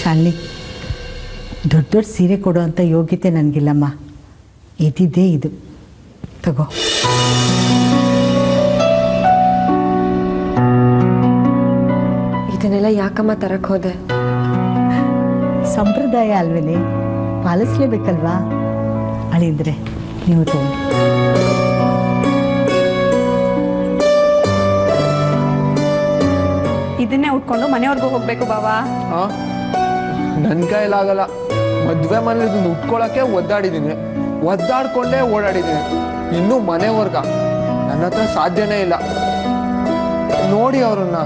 ಶಾಲಿನಿ ದೊಡ್ಡ ದೊಡ್ಡ ಸೀರೆ ಕೊಡೋ ಅಂಥ ಯೋಗ್ಯತೆ ನನಗಿಲ್ಲಮ್ಮ ಇದ್ದಿದ್ದೇ ಇದು ತಗೋ ಇದನ್ನೆಲ್ಲ ಯಾಕಮ್ಮ ತರಕ್ ಹೋದೆ ಸಂಪ್ರದಾಯ ಅಲ್ವೇನೆ ಪಾಲಿಸ್ಲೇಬೇಕಲ್ವಾ ಅಳಿಂದ್ರೆ ನೀವು ತಗೊಂಡು ಇದನ್ನೇ ಉಟ್ಕೊಂಡು ಮನೆಯವ್ರಿಗೂ ಹೋಗ್ಬೇಕು ಬಾವಾ ನನ್ನ ಕೈಲಾಗಲ್ಲ ಮದುವೆ ಮನೇಲಿ ಇದನ್ನ ಉಟ್ಕೊಳಕ್ಕೆ ಒದ್ದಾಡಿದ್ದೀನಿ ಒದ್ದಾಡ್ಕೊಂಡೇ ಓಡಾಡಿದ್ದೀನಿ ಇನ್ನೂ ಮನೆವರ್ಗ ನನ್ನ ಹತ್ರ ಸಾಧ್ಯನೇ ಇಲ್ಲ ನೋಡಿ ಅವ್ರನ್ನ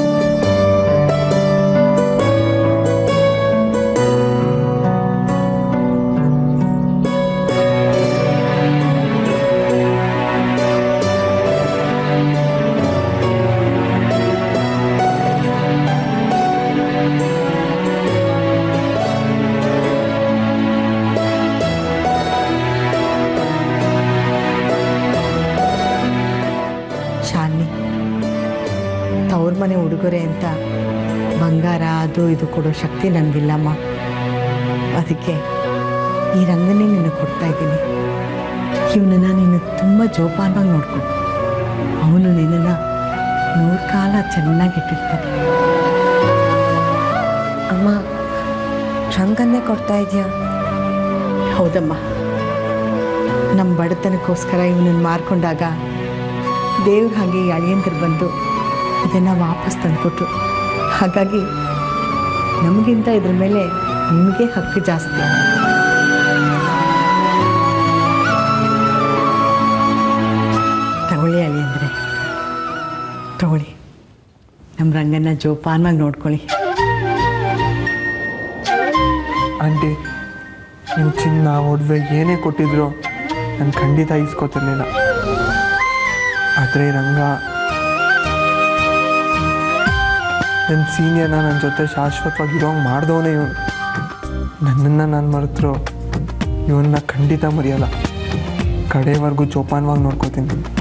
ಶಾಲಿನಿ ತವ್ರ ಮನೆ ಉಡುಗೊರೆ ಅಂತ ಬಂಗಾರ ಅದು ಇದು ಕೊಡೋ ಶಕ್ತಿ ನನಗಿಲ್ಲಮ್ಮ ಅದಕ್ಕೆ ಈ ರಂಗನೇ ನಿನಗೆ ಕೊಡ್ತಾ ಇದ್ದೀನಿ ಇವನನ್ನ ನೀನು ತುಂಬ ಜೋಪಾನವಾಗಿ ನೋಡ್ಕೊ ಅವನು ನಿನ್ನನ್ನು ನೂರು ಕಾಲ ಚೆನ್ನಾಗಿಟ್ಟಿರ್ತಾನೆ ಅಮ್ಮ ರಂಗನ್ನೇ ಕೊಡ್ತಾ ಇದೆಯಾ ಹೌದಮ್ಮ ನಮ್ಮ ಬಡತನಕ್ಕೋಸ್ಕರ ಇವನನ್ನು ಮಾರ್ಕೊಂಡಾಗ ದೇವ್ರ ಹಾಗೆ ಈ ಅಳಿಯಂದ್ರು ಬಂದು ಇದನ್ನು ವಾಪಸ್ ತಂದುಕೊಟ್ರು ಹಾಗಾಗಿ ನಮಗಿಂತ ಇದ್ರ ಮೇಲೆ ನಿಮಗೆ ಹಕ್ಕು ಜಾಸ್ತಿ ತಗೊಳ್ಳಿ ಅಳಿಯಂದ್ರೆ ತಗೊಳ್ಳಿ ನಮ್ಮ ರಂಗನ್ನ ಜೋಪಾನವಾಗಿ ನೋಡ್ಕೊಳ್ಳಿ ಆಂಟಿ ನೀವು ಚಿನ್ನ ಒಡವೆ ಏನೇ ಕೊಟ್ಟಿದ್ರು ನಾನು ಖಂಡಿತ ಇಸ್ಕೊತಿರ್ಲಿಲ್ಲ ಆದರೆ ರಂಗ ನನ್ನ ಸೀನಿಯರ್ನ ನನ್ನ ಜೊತೆ ಶಾಶ್ವತವಾಗಿ ಇರೋಂಗೆ ಮಾಡ್ದವನೇ ಇವನು ನನ್ನನ್ನು ನಾನು ಮರೆತರು ಇವನ್ನ ಖಂಡಿತ ಮರೆಯಲ್ಲ ಕಡೆವರೆಗೂ ಜೋಪಾನವಾಗಿ ನೋಡ್ಕೋತೀನಿ